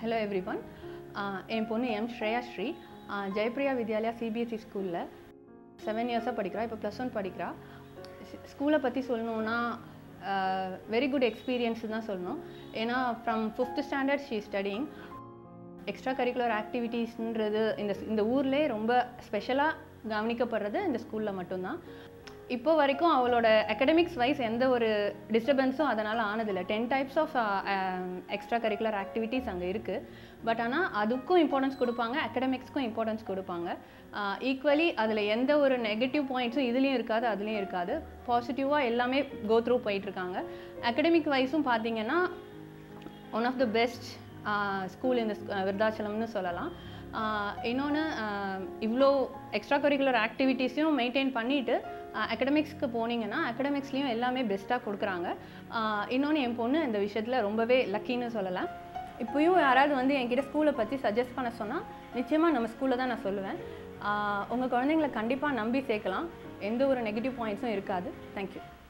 hello every one என் பொண்ணு M Shreya Sri ஆஹ் ஜெயப்பிரியா வித்யாலயா சிபிஎஸ்சி ஸ்கூலில் செவன் இயர்ஸாக படிக்கிறா இப்போ ப்ளஸ் ஒன் படிக்கிறா ஸ்கூலை பற்றி சொல்லணுன்னா வெரி குட் எக்ஸ்பீரியன்ஸ் தான் சொல்லணும் ஏன்னா from fifth standard she studying extra curricular ஆக்டிவிட்டீஸ்ன்றது இந்த இந்த ஊர்லேயே ரொம்ப ஸ்பெஷலாக கவனிக்கப்படுறது இந்த ஸ்கூலில் மட்டும்தான் இப்போ வரைக்கும் அவளோட அகடமிக்ஸ் வைஸ் எந்த ஒரு டிஸ்டர்பன்ஸும் அதனால் ஆனதில்லை ten types of extra curricular activities அங்கே இருக்குது பட் ஆனால் அதுக்கும் இம்பார்ட்டன்ஸ் கொடுப்பாங்க அகடமிக்ஸ்க்கும் இம்பார்ட்டன்ஸ் கொடுப்பாங்க ஈக்குவலி அதில் எந்த ஒரு நெகட்டிவ் பாயிண்ட்ஸும் இதுலேயும் இருக்காது அதுலேயும் இருக்காது பாசிட்டிவாக எல்லாமே கோ த்ரூ போயிட்டுருக்காங்க அகடமிக் வைஸும் பார்த்தீங்கன்னா one of the best school இந்த விருதாச்சலம்னு சொல்லலாம் இன்னொன்று இவ்வளோ எக்ஸ்ட்ரா கரிக்குலர் ஆக்டிவிட்டீஸையும் மெயின்டைன் பண்ணிவிட்டு அகடமிக்ஸ்க்கு போனீங்கன்னா அகடமிக்ஸ்லேயும் எல்லாமே பெஸ்ட்டாக கொடுக்குறாங்க இன்னொன்று என் பொண்ணு இந்த விஷயத்தில் ரொம்பவே லக்கின்னு சொல்லலாம் இப்போயும் யாராவது வந்து என்கிட்ட ஸ்கூலை பற்றி சஜஸ்ட் பண்ண சொன்னால் நிச்சயமாக நம்ம ஸ்கூலில் தான் நான் சொல்லுவேன் உங்கள் குழந்தைங்கள கண்டிப்பாக நம்பி சேர்க்கலாம் எந்த ஒரு நெகட்டிவ் பாயிண்ட்ஸும் இருக்காது தேங்க்யூ